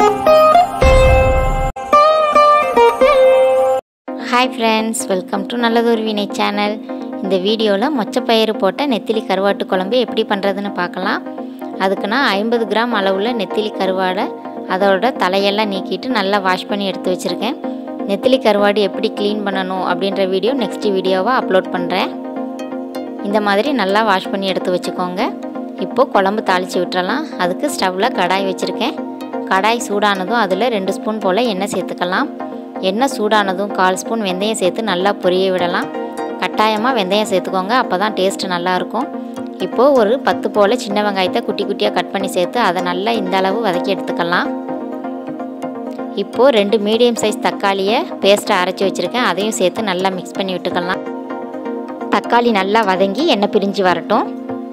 hi friends welcome to நல்லதொரு வினை channel இந்த வீடியோவில் மொச்சப்பயிறு போட்ட நெத்திலி கருவாட்டு குழம்பு எப்படி பண்ணுறதுன்னு பார்க்கலாம் அதுக்கு நான் ஐம்பது கிராம் அளவுள்ள நெத்திலி கருவாடை அதோட தலையெல்லாம் நீக்கிட்டு நல்லா வாஷ் பண்ணி எடுத்து வச்சுருக்கேன் நெத்திலி கருவாடு எப்படி க்ளீன் பண்ணணும் அப்படின்ற வீடியோ நெக்ஸ்ட் வீடியோவாக அப்லோட் பண்ணுறேன் இந்த மாதிரி நல்லா வாஷ் பண்ணி எடுத்து வச்சுக்கோங்க இப்போது குழம்பு தாளித்து விட்டுறலாம் அதுக்கு ஸ்டவ்வில் கடாய் வச்சுருக்கேன் கடாய் சூடானதும் அதில் ரெண்டு ஸ்பூன் போல் எண்ணெய் சேர்த்துக்கலாம் எண்ணெய் சூடானதும் கால் ஸ்பூன் வெந்தயம் சேர்த்து நல்லா பொரிய விடலாம் கட்டாயமாக வெந்தயம் சேர்த்துக்கோங்க அப்போ தான் டேஸ்ட்டு நல்லாயிருக்கும் இப்போது ஒரு பத்து போல் சின்ன வெங்காயத்தை குட்டி குட்டியாக கட் பண்ணி சேர்த்து அதை நல்லா இந்த அளவு வதக்கி எடுத்துக்கலாம் இப்போது ரெண்டு மீடியம் சைஸ் தக்காளியை பேஸ்ட்டை அரைச்சி வச்சுருக்கேன் அதையும் சேர்த்து நல்லா மிக்ஸ் பண்ணி விட்டுக்கலாம் தக்காளி நல்லா வதங்கி எண்ணெய் பிரிஞ்சு வரட்டும்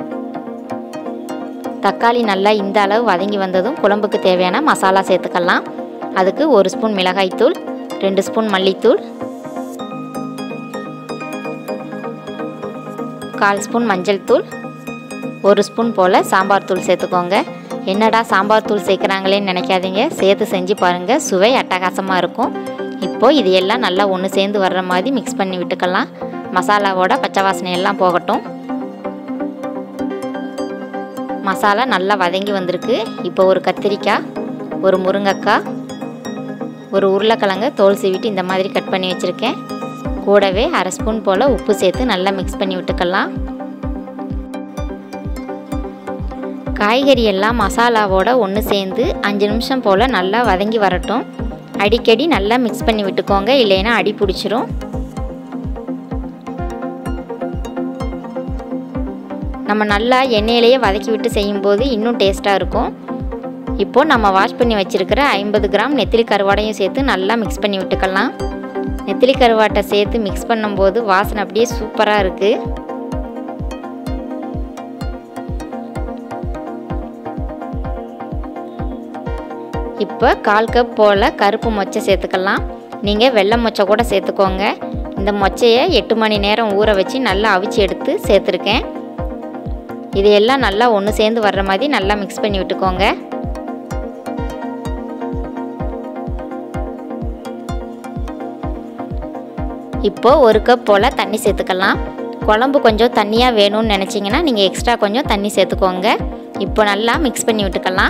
தக்காளி நல்லா இந்த அளவு வதங்கி வந்ததும் குழம்புக்கு தேவையான மசாலா சேர்த்துக்கலாம் அதுக்கு ஒரு ஸ்பூன் மிளகாய்த்தூள் ரெண்டு ஸ்பூன் மல்லித்தூள் கால் ஸ்பூன் மஞ்சள் தூள் ஒரு ஸ்பூன் போல் சாம்பார் தூள் சேர்த்துக்கோங்க என்னடா சாம்பார் தூள் சேர்க்குறாங்களேன்னு நினைக்காதீங்க சேர்த்து செஞ்சு பாருங்கள் சுவை அட்டகாசமாக இருக்கும் இப்போது இது எல்லாம் நல்லா ஒன்று சேர்ந்து வர்ற மாதிரி மிக்ஸ் பண்ணி விட்டுக்கலாம் மசாலாவோட பச்சை வாசனை எல்லாம் போகட்டும் மசாலா நல்லா வதங்கி வந்திருக்கு இப்போ ஒரு கத்திரிக்காய் ஒரு முருங்கைக்காய் ஒரு உருளைக்கிழங்கு தோல் சீவிட்டு இந்த மாதிரி கட் பண்ணி வச்சுருக்கேன் கூடவே அரை ஸ்பூன் போல் உப்பு சேர்த்து நல்லா மிக்ஸ் பண்ணி விட்டுக்கலாம் காய்கறி எல்லாம் மசாலாவோட ஒன்று சேர்ந்து அஞ்சு நிமிஷம் போல் நல்லா வதங்கி வரட்டும் அடிக்கடி நல்லா மிக்ஸ் பண்ணி விட்டுக்கோங்க இல்லைன்னா அடி பிடிச்சிரும் நம்ம நல்லா எண்ணெயிலேயே வதக்கி விட்டு செய்யும்போது இன்னும் டேஸ்ட்டாக இருக்கும் இப்போது நம்ம வாஷ் பண்ணி வச்சுருக்கிற ஐம்பது கிராம் நெத்திலி கருவாடையும் சேர்த்து நல்லா மிக்ஸ் பண்ணி விட்டுக்கலாம் நெத்திலி கருவாட்டை சேர்த்து மிக்ஸ் பண்ணும்போது வாசனை அப்படியே சூப்பராக இருக்குது இப்போ கால் கப் போல் கருப்பு மொச்சை சேர்த்துக்கலாம் நீங்கள் வெள்ளை மொச்சை கூட சேர்த்துக்கோங்க இந்த மொச்சையை எட்டு மணி நேரம் ஊற வச்சு நல்லா அவிச்சு எடுத்து சேர்த்துருக்கேன் இதையெல்லாம் நல்லா ஒன்று சேர்ந்து வர்ற மாதிரி நல்லா மிக்ஸ் பண்ணி விட்டுக்கோங்க இப்போது ஒரு கப் போல் தண்ணி சேர்த்துக்கலாம் குழம்பு கொஞ்சம் தண்ணியாக வேணும்னு நினச்சிங்கன்னா நீங்கள் எக்ஸ்ட்ரா கொஞ்சம் தண்ணி சேர்த்துக்கோங்க இப்போ நல்லா மிக்ஸ் பண்ணி விட்டுக்கலாம்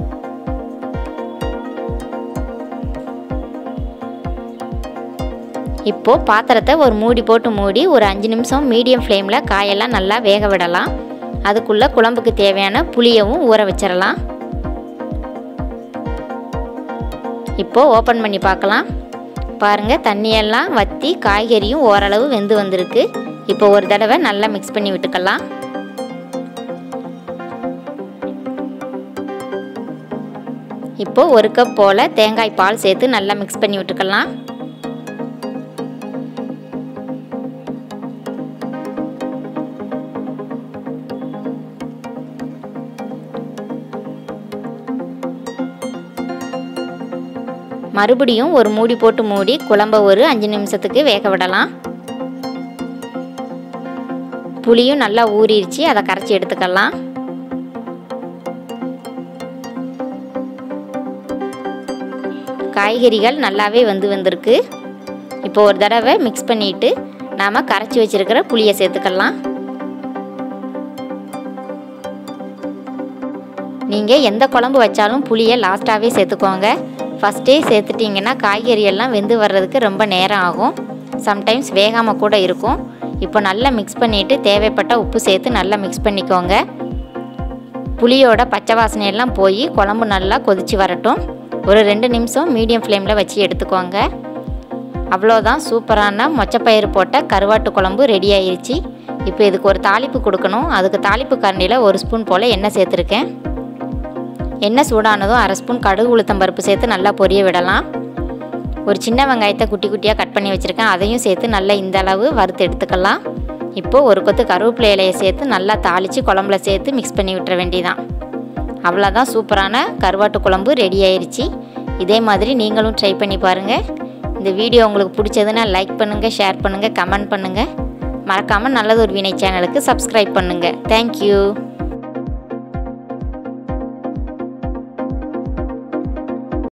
இப்போது பாத்திரத்தை ஒரு மூடி போட்டு மூடி ஒரு அஞ்சு நிமிஷம் மீடியம் ஃப்ளேமில் காயெல்லாம் நல்லா வேக விடலாம் அதுக்குள்ளே குழம்புக்கு தேவையான புளியவும் ஊற வச்சிடலாம் இப்போது ஓப்பன் பண்ணி பார்க்கலாம் பாருங்கள் தண்ணியெல்லாம் வற்றி காய்கறியும் ஓரளவு வெந்து வந்திருக்கு இப்போ ஒரு தடவை நல்லா மிக்ஸ் பண்ணி விட்டுக்கலாம் இப்போ ஒரு கப் போல் தேங்காய் பால் சேர்த்து நல்லா மிக்ஸ் பண்ணி விட்டுக்கலாம் மறுபடியும் ஒரு மூடி போட்டு மூடி குழம்ப ஒரு அஞ்சு நிமிஷத்துக்கு வேக விடலாம் புளியும் நல்லா ஊறிடுச்சு அதை கரைச்சி எடுத்துக்கலாம் காய்கறிகள் நல்லாவே வந்து வந்திருக்கு இப்போ ஒரு தடவை மிக்ஸ் பண்ணிவிட்டு நாம் கரைச்சி வச்சுருக்கிற புளியை சேர்த்துக்கலாம் நீங்கள் எந்த குழம்பு வச்சாலும் புளியை லாஸ்ட்டாகவே சேர்த்துக்கோங்க ஃபஸ்ட்டே சேர்த்துட்டிங்கன்னா காய்கறி எல்லாம் வெந்து வர்றதுக்கு ரொம்ப நேரம் ஆகும் சம்டைம்ஸ் வேகாமல் கூட இருக்கும் இப்போ நல்லா மிக்ஸ் பண்ணிவிட்டு தேவைப்பட்ட உப்பு சேர்த்து நல்லா மிக்ஸ் பண்ணிக்கோங்க புளியோட பச்சை வாசனையெல்லாம் போய் குழம்பு நல்லா கொதித்து வரட்டும் ஒரு ரெண்டு நிமிஷம் மீடியம் ஃப்ளேமில் வச்சு எடுத்துக்கோங்க அவ்வளோதான் சூப்பரான மொச்சப்பயிறு போட்ட கருவாட்டு குழம்பு ரெடி ஆயிடுச்சு இப்போ இதுக்கு ஒரு தாளிப்பு கொடுக்கணும் அதுக்கு தாளிப்பு கரண்டியில் ஒரு ஸ்பூன் போல் எண்ணெய் சேர்த்துருக்கேன் எண்ணெய் சூடானதும் அரை ஸ்பூன் கடுகு உளுத்தம் பருப்பு சேர்த்து நல்லா பொரிய விடலாம் ஒரு சின்ன வெங்காயத்தை குட்டி குட்டியாக கட் பண்ணி வச்சுருக்கேன் அதையும் சேர்த்து நல்லா இந்த அளவு வறுத்து எடுத்துக்கலாம் இப்போது ஒரு கொத்து கருவேப்பிலை இலையை சேர்த்து நல்லா தாளித்து குழம்புல சேர்த்து மிக்ஸ் பண்ணி விட்டுற வேண்டியதான் அவ்வளோதான் சூப்பரான கருவாட்டு குழம்பு ரெடி ஆயிடுச்சு இதே மாதிரி நீங்களும் ட்ரை பண்ணி பாருங்கள் இந்த வீடியோ உங்களுக்கு பிடிச்சதுன்னா லைக் பண்ணுங்கள் ஷேர் பண்ணுங்கள் கமெண்ட் பண்ணுங்கள் மறக்காமல் நல்லது ஒரு வினை சேனலுக்கு சப்ஸ்கிரைப் பண்ணுங்கள் தேங்க்யூ